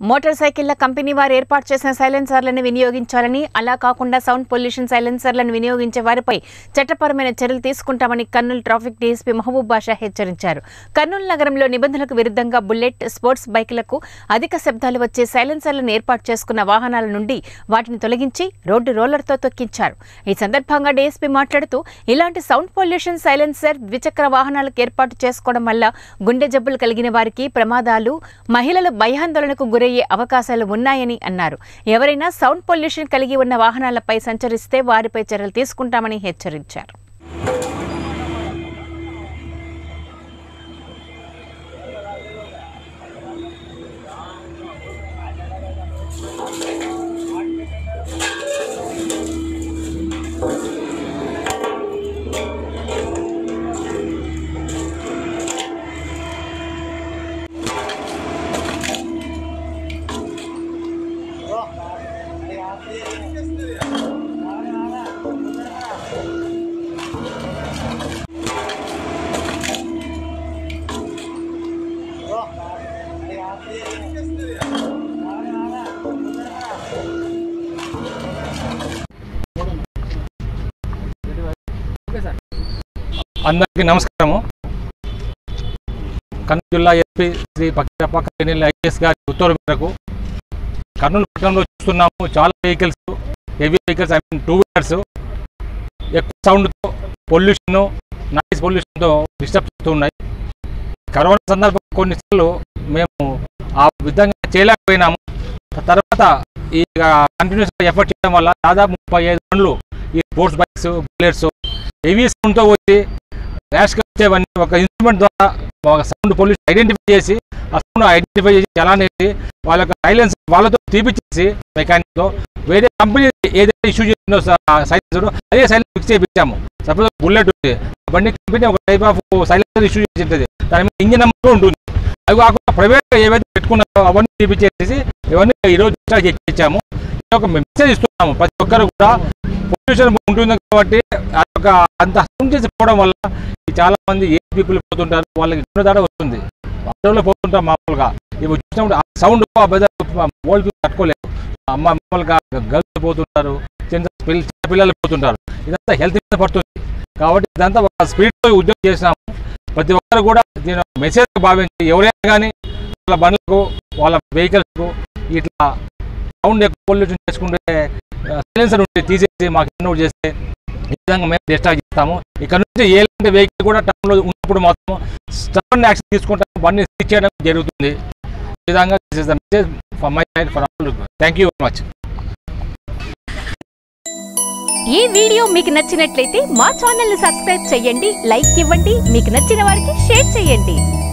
motor సైకిళ్ల company వారు ఏర్పాటు చేసిన సైలెన్సర్లను వినియోగించాలని అలా కాకుండా సౌండ్ పొల్యూషన్ సైలెన్సర్లను వినియోగించే వారిపై చట్టపరమైన చర్యలు తీసుకుంటామని కర్నూలు ట్రాఫిక్ డీఎస్పీ మహబూబ్ బాషా హెచ్చరించారు కర్నూలు నగరంలో నిబంధనలకు విరుద్ధంగా బుల్లెట్ స్పోర్ట్స్ బైకులకు అధిక శబ్దాలు వచ్చే సైలెన్సర్లను ఏర్పాటు చేసుకున్న వాహనాల నుండి వాటిని తొలగించి రోడ్డు రోలర్తో తొక్కించారు ఈ సందర్భంగా డీఎస్పీ మాట్లాడుతూ ఇలాంటి సౌండ్ పొల్యూషన్ సైలెన్సర్ ద్విచక్ర వాహనాలకు ఏర్పాటు చేసుకోవడం వల్ల గుండె జబ్బులు కలిగిన వారికి ప్రమాదాలు మహిళలు భయాందోళనకు గురయ్యే అవకాశాలు ఉన్నాయని అన్నారు ఎవరైనా సౌండ్ పొల్యూషన్ కలిగి ఉన్న వాహనాలపై సంచరిస్తే వారిపై చర్యలు తీసుకుంటామని హెచ్చరించారు అందరికీ నమస్కారము కర్నూలు జిల్లా ఎస్పీ శ్రీ పక్కిరప్ప కన్నెల్లి ఐఏఎస్ గారి ఉత్తర్వు మేరకు కర్నూలు పట్టణంలో చూస్తున్నాము చాలా vehicles heavy vehicles I mean two wheelers ఎక్కువ సౌండ్తో పొల్యూషన్ నాయిస్ పొల్యూషన్తో డిస్టర్బ్ చేస్తూ ఉన్నాయి కరోనా సందర్భంగా కొన్నిసార్లు మేము ఆ విధంగా చేయలేకపోయినాము తర్వాత ఈ కంటిన్యూస్ ఎఫర్ట్ చేయడం వల్ల దాదాపు ముప్పై ఐదు బండ్లు ఈ స్పోర్ట్స్ బైక్స్ బుల్లెట్స్ హెవీ సౌండ్తో వచ్చి ర్యాష్గా వచ్చేవన్నీ ఒక ఇన్స్ట్రుమెంట్ ద్వారా ఒక సౌండ్ పొల్యూషన్ ఐడెంటిఫై చేసి ఆ సౌండ్ ఐడెంటిఫై చేసి చలాన్ వేసి వాళ్ళ యొక్క సైలెన్స్ వాళ్ళతో తీపిచ్చేసి మెకానిక్తో వేరే కంపెనీ ఏదైతే ఇష్యూ చేసిందో సైలెన్సర్ అదే సైలెన్స్ ఫిక్స్ చేయించాము సపోజ్ బుల్లెట్ ఉంది ఆ బండి కంపెనీ ఒక టైప్ ఆఫ్ సైలెన్సర్ ఇష్యూ చేసి ఉంటుంది దాని మీద ఇంజిన్ నెంబర్ ఉంటుంది అవి కాకుండా ప్రైవేట్గా ఏవైతే పెట్టుకున్నారో అవన్నీ తీపిచ్చేసి ఇవన్నీ ఈరోజు డిశ్చార్జ్ చేయించాము ఇది ఒక మెసేజ్ ఇస్తున్నాము ప్రతి ఒక్కరు కూడా పొల్యూషన్ ఉంటుంది కాబట్టి ఆ యొక్క అంత సౌండ్ చేసి పోవడం వల్ల ఈ చాలా మంది ఏ పీపుల్ పోతుంటారు వాళ్ళకి గుండె దాడ వస్తుంది ఆటోలో పోతుంటారు మామూలుగా ఇవి చూసినప్పుడు ఆ సౌండ్ ఆ పెద్ద ఓల్డ్ పీపుల్ తట్టుకోలేరు అమ్మ మామూలుగా గర్ల్స్ పోతుంటారు చిన్న పిల్ల చిన్న పిల్లలు పోతుంటారు ఇదంతా హెల్త్ మీద పడుతుంది కాబట్టి ఇదంతా ఒక స్పీడ్తో ఉద్యోగం చేసినాము ప్రతి ఒక్కరు కూడా దీని మెసేజ్ భావించి ఎవరైనా కానీ వాళ్ళ బండ్లకు వాళ్ళ వెహికల్స్కు ఇట్లా సౌండ్ ఎక్కువ పొల్యూషన్ చేసుకుంటే సైలెన్సర్ ఉంటే తీసేసి మాకు ఇన్వోట్ చేస్తే ఈ విధంగా మేము డిస్టార్జ్ చేస్తాము ఇక్కడ నుంచి ఎలాంటి వెహికల్ కూడా టౌన్లో ఉన్నప్పుడు మాత్రం స్టర్న్ యాక్షన్ తీసుకుంటాము బండిని సీజ్ చేయడం జరుగుతుంది ఈ విధంగా this is the message for my side for all thank you very much ఈ వీడియో మీకు నచ్చినట్లయితే మా ఛానల్ ని సబ్స్క్రైబ్ చేయండి లైక్ ఇవ్వండి మీకు నచ్చిన వారికి షేర్ చేయండి